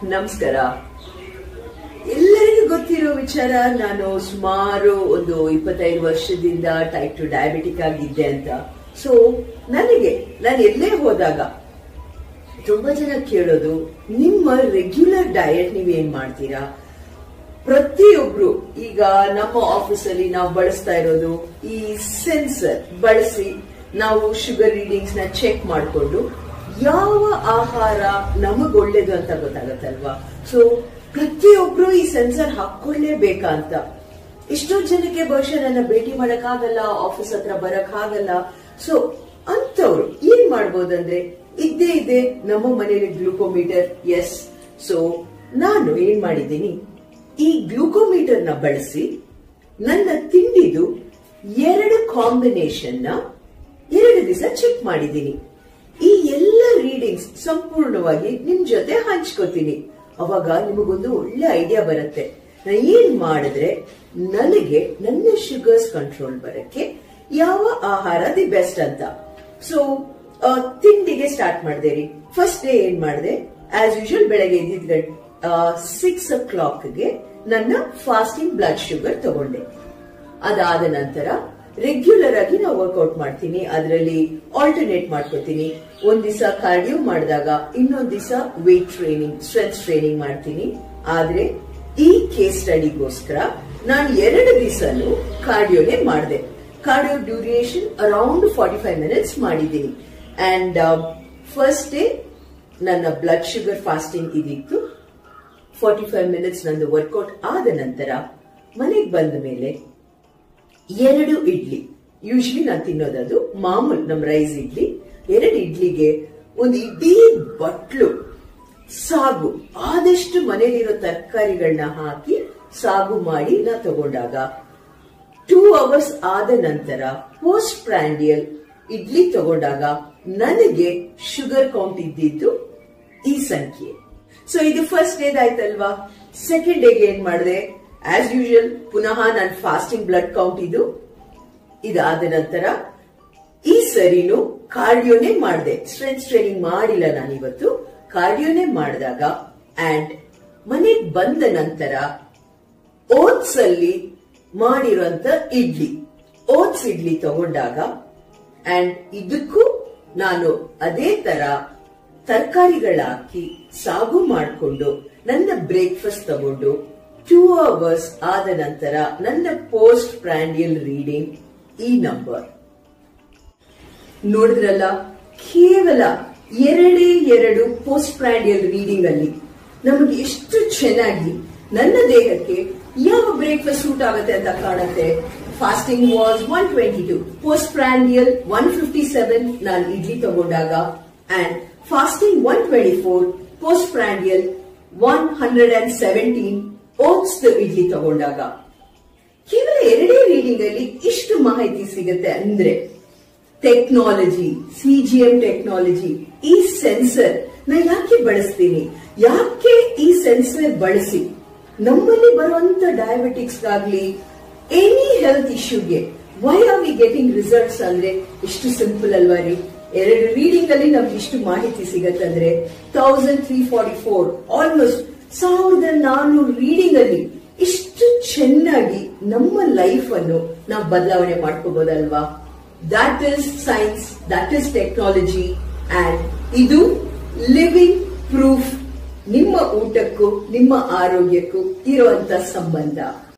ನಮಸ್ಕಾರ ಎಲ್ಲರಿಗೂ ಗೊತ್ತಿರೋ ವಿಚಾರ ನಾನು ಸುಮಾರು ಒಂದು ಇಪ್ಪತ್ತೈದು ವರ್ಷದಿಂದ ಟೈಪ್ ಟು ಡಯಾಬಿಟಿಕ್ ಆಗಿದ್ದೆ ಅಂತ ಸೊ ನನಗೆ ನಾನು ಎಲ್ಲೇ ಹೋದಾಗ ತುಂಬಾ ಜನ ಕೇಳೋದು ನಿಮ್ಮ ರೆಗ್ಯುಲರ್ ಡಯಟ್ ನೀವೇನ್ ಮಾಡ್ತೀರಾ ಪ್ರತಿಯೊಬ್ರು ಈಗ ನಮ್ಮ ಆಫೀಸಲ್ಲಿ ನಾವು ಬಳಸ್ತಾ ಇರೋದು ಈ ಸೆನ್ಸರ್ ಬಳಸಿ ನಾವು ಶುಗರ್ ರೀಡಿಂಗ್ಸ್ ನ ಚೆಕ್ ಮಾಡಿಕೊಂಡು ಯಾವ ಆಹಾರ ನಮಗ್ ಒಳ್ಳೇದು ಅಂತ ಗೊತ್ತಾಗತ್ತಲ್ವಾ ಸೊ ಪ್ರತಿಯೊಬ್ರು ಈ ಸೆನ್ಸರ್ ಹಾಕೊಳ್ಳೇಬೇಕಾ ಅಂತ ಎಷ್ಟೋ ಜನಕ್ಕೆ ಬಹುಶಃ ನನ್ನ ಭೇಟಿ ಮಾಡಕ್ಕಾಗಲ್ಲ ಆಫೀಸ್ ಹತ್ರ ಬರಕ್ಕಾಗಲ್ಲ ಸೊ ಅಂತವ್ರು ಏನ್ ಮಾಡ್ಬೋದಂದ್ರೆ ಇದ್ದೇ ಇದೆ ನಮ್ಮ ಮನೆಯಲ್ಲಿ ಗ್ಲೂಕೋಮೀಟರ್ ಎಸ್ ಸೊ ನಾನು ಏನ್ ಮಾಡಿದ್ದೀನಿ ಈ ಗ್ಲೂಕೋಮೀಟರ್ ನ ಬಳಸಿ ನನ್ನ ತಿಂಡಿದು ಎರಡು ಕಾಂಬಿನೇಷನ್ ನ ಎರಡು ದಿವಸ ಚೆಕ್ ಮಾಡಿದ್ದೀನಿ ಈ ಎಲ್ಲ ರೀಡಿಂಗ್ಸ್ ಸಂಪೂರ್ಣವಾಗಿ ನಿಮ್ ಜೊತೆ ಹಂಚ್ಕೋತೀನಿ ಅವಾಗ ನಿಮಗೊಂದು ಒಳ್ಳೆ ಐಡಿಯಾ ಬರುತ್ತೆ ನಾನು ಏನ್ ಮಾಡಿದ್ರೆ ನನಗೆ ನನ್ನ ಶುಗರ್ಸ್ ಕಂಟ್ರೋಲ್ ಬರಕ್ಕೆ ಯಾವ ಆಹಾರ ದಿ ಬೆಸ್ಟ್ ಅಂತ ಸೊ ತಿಂಡಿಗೆ ಸ್ಟಾರ್ಟ್ ಮಾಡಿದೆ ರೀ ಫಸ್ಟ್ ಡೇ ಏನ್ ಮಾಡಿದೆ ಆಸ್ ಯೂಶುವಲ್ ಬೆಳಗ್ಗೆ ಎದ್ದಿದ್ ಸಿಕ್ಸ್ ಓ ಕ್ಲಾಕ್ಗೆ ನನ್ನ ಫಾಸ್ಟಿಂಗ್ ಬ್ಲಡ್ ಶುಗರ್ ತಗೊಂಡೆ ಅದಾದ ನಂತರ ರೆಗ್ಯುಲರ್ ಆಗಿ ನಾವು ವರ್ಕೌಟ್ ಮಾಡ್ತೀನಿ ಅದರಲ್ಲಿ ಆಲ್ಟರ್ನೇಟ್ ಮಾಡ್ಕೋತೀನಿ ಒಂದ್ ದಿವಸ ಕಾರ್ಡಿಯೋ ಮಾಡಿದಾಗ ಇನ್ನೊಂದ್ ದಿವಸ ವೇಟ್ ಟ್ರೈನಿಂಗ್ ಸ್ಟ್ರೆಂತ್ ಟ್ರೈನಿಂಗ್ ಮಾಡ್ತೀನಿ ಆದ್ರೆ ಈ ಕೇಸ್ ಸ್ಟಡಿಗೋಸ್ಕರ ನಾನು ಎರಡು ದಿವಸನು ಕಾರ್ಡಿಯೋನೇ ಮಾಡಿದೆ cardio duration around forty five minutes ಮಾಡಿದ್ದೀನಿ ಅಂಡ್ ಫಸ್ಟ್ ಡೇ ನನ್ನ ಬ್ಲಡ್ ಶುಗರ್ ಫಾಸ್ಟಿಂಗ್ ಇದಿತ್ತು ಫಾರ್ಟಿ ಫೈವ್ ಮಿನಿಟ್ಸ್ ನಂದು ವರ್ಕೌಟ್ ಆದ ನಂತರ ಮನೆಗೆ ಬಂದ ಮೇಲೆ ಎರಡು ಇಡ್ಲಿ ಯೂಶಲಿ ನಾನು ತಿನ್ನೋದದು ಮಾಮೂಲ್ ನಮ್ ರೈಸ್ ಇಡ್ಲಿ ಎರಡು ಇಡ್ಲಿಗೆ ಒಂದು ಇಡೀ ಬಟ್ಲು ಸಾಗು ಆದಷ್ಟು ಮನೇಲಿರೋ ತರಕಾರಿಗಳನ್ನ ಹಾಕಿ ಸಾಗು ಮಾಡಿ ನಾ ತಗೊಂಡಾಗ ಟೂ ಅವರ್ಸ್ ಆದ ನಂತರ ಪೋಸ್ಟ್ ಪ್ರಾಂಡಿಯಲ್ ಇಡ್ಲಿ ತಗೊಂಡಾಗ ನನಗೆ ಶುಗರ್ ಕೌಂಟ್ ಇದ್ದಿದ್ದು ಈ ಸಂಖ್ಯೆ ಸೊ ಇದು ಫಸ್ಟ್ ಡೇದ್ ಆಯ್ತಲ್ವಾ ಸೆಕೆಂಡ್ ಡೇಗೆ ಏನ್ ಮಾಡಿದೆ ಆಸ್ ಯೂಶುವಲ್ ಪುನಃ ನಾನು ಫಾಸ್ಟಿಂಗ್ ಬ್ಲಡ್ ಕೌಂಟ್ ಇದು ಇದಾದ ನಂತರ ಈ ಸರಿನು ಕಾರ್ಡಿಯೋನೇ ಮಾಡಿದೆ ಸ್ಟ್ರೆಂತ್ ಟ್ರೈನಿಂಗ್ ಮಾಡಿಲ್ಲ ನಾನು ಇವತ್ತು ಕಾರ್ಡಿಯೋನೇ ಮಾಡಿದಾಗ ಅಂಡ್ ಮನೆಗೆ ಬಂದ ನಂತರ ಓಟ್ಸ್ ಅಲ್ಲಿ ಮಾಡಿರುವಂತ ಇಡ್ಲಿ ಓಟ್ಸ್ ಇಡ್ಲಿ ತಗೊಂಡಾಗ ಅಂಡ್ ಇದಕ್ಕೂ ನಾನು ಅದೇ ತರ ತರಕಾರಿಗಳ ಹಾಕಿ ಸಾಗು ಮಾಡಿಕೊಂಡು ನನ್ನ ಬ್ರೇಕ್ಫಾಸ್ಟ್ ತಗೊಂಡು ಟೂ ಅವರ್ಸ್ ಆದ ನಂತರ ನನ್ನ ಪೋಸ್ಟ್ ಪ್ರಾಂಡಿಯಲ್ ರೀಡಿಂಗ್ ಈ ನಂಬರ್ ನೋಡಿದ್ರಲ್ಲ ಕೇವಲ ಎರಡೇ ಎರಡು ಪೋಸ್ಟ್ ಪ್ರಾಂಡಿಯಲ್ ರೀಡಿಂಗ್ ಅಲ್ಲಿ ನಮಗೆ ಎಷ್ಟು ಚೆನ್ನಾಗಿ ನನ್ನ ದೇಹಕ್ಕೆ ಯಾವ ಬ್ರೇಕ್ಫಾಸ್ಟ್ ಸೂಟ್ ಆಗುತ್ತೆ ಅಂತ ಕಾಣುತ್ತೆ fasting was one twenty two post prandial one fifty seven ನಾನು ಇಡ್ಲಿ ತಗೊಂಡಾಗ and fasting one twenty four post prandial one hundred and seventeen oats idli ತಗೊಂಡಾಗ ಕೇವಲ ಎರಡೇ ರೀಡಿಂಗ್ ಅಲ್ಲಿ ಇಷ್ಟು ಮಾಹಿತಿ ಸಿಗುತ್ತೆ ಅಂದ್ರೆ ಟೆಕ್ನಾಲಜಿ ಸಿಜಿಎಂ ಟೆಕ್ನಾಲಜಿ ಈ ಸೆನ್ಸರ್ ನಾ ಯಾಕೆ ಬಳಸ್ತೀನಿ ಯಾಕೆ ಈ ಸೆನ್ಸರ್ ಬಳಸಿ ನಮ್ಮಲ್ಲಿ ಬರುವಂತ ಡಯಾಬಿಟಿಕ್ಸ್ ಆಗ್ಲಿ ಎನಿ ಹೆಲ್ತ್ ಇಶ್ಯೂಗೆ why are we getting results ಅಂದ್ರೆ ಇಷ್ಟು ಸಿಂಪಲ್ ಅಲ್ವಾ ರೀ ಎರಡು ರೀಡಿಂಗ್ ಅಲ್ಲಿ ನಮ್ಗೆ ಇಷ್ಟು ಮಾಹಿತಿ ಸಿಗತ್ತಂದ್ರೆ thousand three forty four almost ಸಾವಿರದ ನಾನ್ನೂರು ರೀಡಿಂಗ್ ಅಲ್ಲಿ ಇಷ್ಟು ಚೆನ್ನಾಗಿ ನಮ್ಮ ಲೈಫ್ ಅನ್ನು ನಾವು ಬದಲಾವಣೆ ಮಾಡ್ಕೋಬಹುದಲ್ವಾ that is science that is technology and ಇದು ಲಿವಿಂಗ್ ಪ್ರೂಫ್ ನಿಮ್ಮ ಊಟಕ್ಕೂ ನಿಮ್ಮ ಆರೋಗ್ಯಕ್ಕೂ ಇರುವಂತ ಸಂಬಂಧ